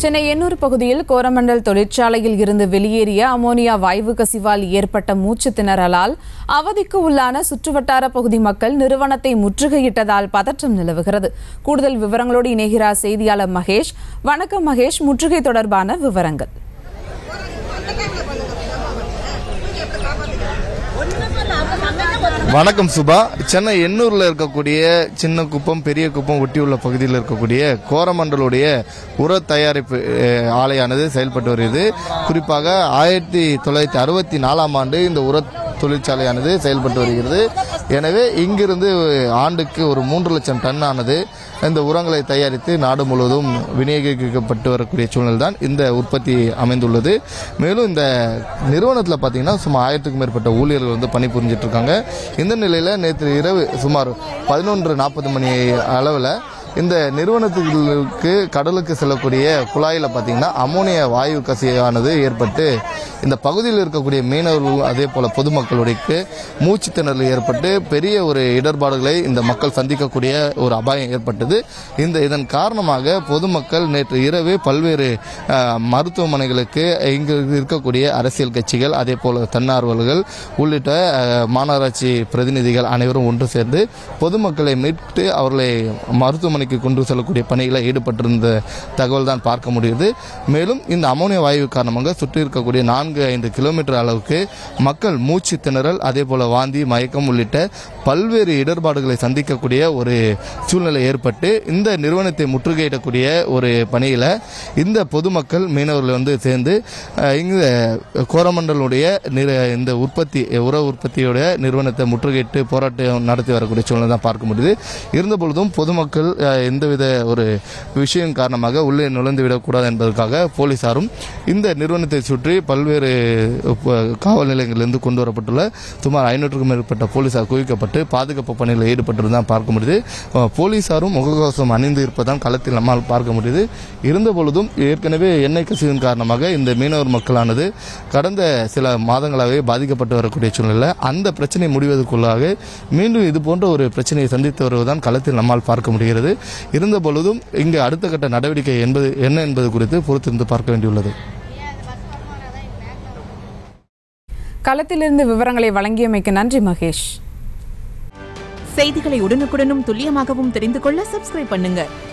சென்னை எண்ணூர் பகுதியில் கோரமண்டல் தொழிற்சாலையில் இருந்து வெளியேறிய அமோனியா வாயு கசிவால் ஏற்பட்ட மூச்சு திணறலால் அவதிக்கு உள்ளான சுற்றுவட்டார பகுதி மக்கள் நிறுவனத்தை முற்றுகையிட்டதால் பதற்றம் நிலவுகிறது கூடுதல் விவரங்களோடு இணைகிறார் செய்தியாளர் மகேஷ் வணக்கம் மகேஷ் முற்றுகை தொடர்பான விவரங்கள் வணக்கம் சுபா சென்னை எண்ணூர்ல இருக்கக்கூடிய சின்ன குப்பம் பெரிய குப்பம் ஒட்டியுள்ள பகுதியில் இருக்கக்கூடிய கோரமண்டலுடைய உர தயாரிப்பு அஹ், ஆலையானது செயல்பட்டு வருகிறது குறிப்பாக ஆயிரத்தி தொள்ளாயிரத்தி அறுபத்தி நாலாம் ஆண்டு இந்த உர தொழிற்சாலையானது செயல்பட்டு வருகிறது எனவே இங்கிருந்து ஆண்டுக்கு ஒரு மூன்று லட்சம் டன் ஆனது இந்த உரங்களை தயாரித்து நாடு முழுவதும் விநியோகிக்கப்பட்டு வரக்கூடிய சூழ்நிலை தான் இந்த உற்பத்தி அமைந்துள்ளது மேலும் இந்த நிறுவனத்தில் பார்த்தீங்கன்னா சுமார் ஆயிரத்துக்கும் மேற்பட்ட ஊழியர்கள் வந்து பணிபுரிஞ்சிட்டு இருக்காங்க இந்த நிலையில் நேற்று இரவு சுமார் பதினொன்று நாற்பது மணி அளவில் இந்த நிறுவனத்துக்கு கடலுக்கு செல்லக்கூடிய குழாயில் பார்த்தீங்கன்னா அமோனியா வாயு கசியானது ஏற்பட்டு இந்த பகுதியில் இருக்கக்கூடிய மீனவர்கள் அதே போல பொதுமக்களுடைய மூச்சு திணறல் ஏற்பட்டு பெரிய ஒரு இடர்பாடுகளை இந்த மக்கள் சந்திக்கக்கூடிய ஒரு அபாயம் ஏற்பட்டது இந்த இதன் காரணமாக பொதுமக்கள் நேற்று இரவு பல்வேறு அஹ், மருத்துவமனைகளுக்கு இங்கு இருக்கக்கூடிய அரசியல் கட்சிகள் அதே போல தன்னார்வலர்கள் உள்ளிட்ட அஹ், மாநகராட்சி பிரதிநிதிகள் அனைவரும் ஒன்று சேர்ந்து பொதுமக்களை மீட்டு அவர்களை மருத்துவமனைக்கு கொண்டு செல்லக்கூடிய பணிகளை ஈடுபட்டிருந்த தகவல் தான் பார்க்க முடியுது மேலும் இந்த அமோனியா வாயு காரணமாக சுற்றி இருக்கக்கூடிய நான்கு ஐந்து கிலோமீட்டர் அளவுக்கு மக்கள் மூச்சு திணறல் அதே போல வாந்தி மயக்கம் உள்ளிட்ட பல்வேறு இடர்பாடுகளை சந்திக்கக்கூடிய ஒரு சூழ்நிலை ஏற்பட்டு இந்த நிறுவனத்தை முற்றுகையிடக்கூடிய ஒரு பணியில் இந்த பொதுமக்கள் மீனவர்கள் வந்து சேர்ந்து அஹ், இங்கு கோரமண்டலுடைய நிற- இந்த உற்பத்தி உர உற்பத்தியுடைய நிறுவனத்தை முற்றுகையிட்டு போராட்டம் நடத்தி வரக்கூடிய சூழ்நிலை தான் பார்க்க முடியுது இருந்த பொழுதும் பொதுமக்கள் அஹ், எந்தவித ஒரு விஷயம் காரணமாக உள்ளே நுழைந்து விடக்கூடாது என்பதற்காக போலீசாரும் இந்த நிறுவனத்தை சுற்றி பல்வேறு உப்ப- காவல் நிலையங்களிலிருந்து கொண்டு வரப்பட்டுள்ள சுமார் ஐநூற்றுக்கும் மேற்பட்ட போலீசார் குவிக்கப்பட்டு பாதுகாப்பு பணியில் ஈடுபட்டிருந்தான் பார்க்க முடியுது அஹ், போலீசாரும் முகக்கவசம் அணிந்து இருப்பதான் களத்தில் நம்மால் பார்க்க முடியுது இருந்த பொழுதும் ஏற்கனவே எண்ணெய் கசிவின் காரணமாக இந்த மீனவர் மக்களானது கடந்த சில மாதங்களாகவே பாதிக்கப்பட்டு வரக்கூடிய சூழ்நிலை அந்த பிரச்சனை முடிவதற்குள்ளாக மீண்டும் இது போன்ற ஒரு பிரச்சனையை சந்தித்து வருவதுதான் களத்தில் நம்மால் பார்க்க முடிகிறது இருந்த பொழுதும் இங்கு அடுத்த கட்ட நடவடிக்கை என்பது என்ன என்பது குறித்து பொறுத்திருந்து பார்க்க வேண்டியுள்ளது களத்திலிருந்து விவரங்களை வழங்கியமைக்கு நன்றி மகேஷ் செய்திகளை உடனுக்குடனும் துல்லியமாகவும் தெரிந்து கொள்ள சப்ஸ்கிரைப் பண்ணுங்க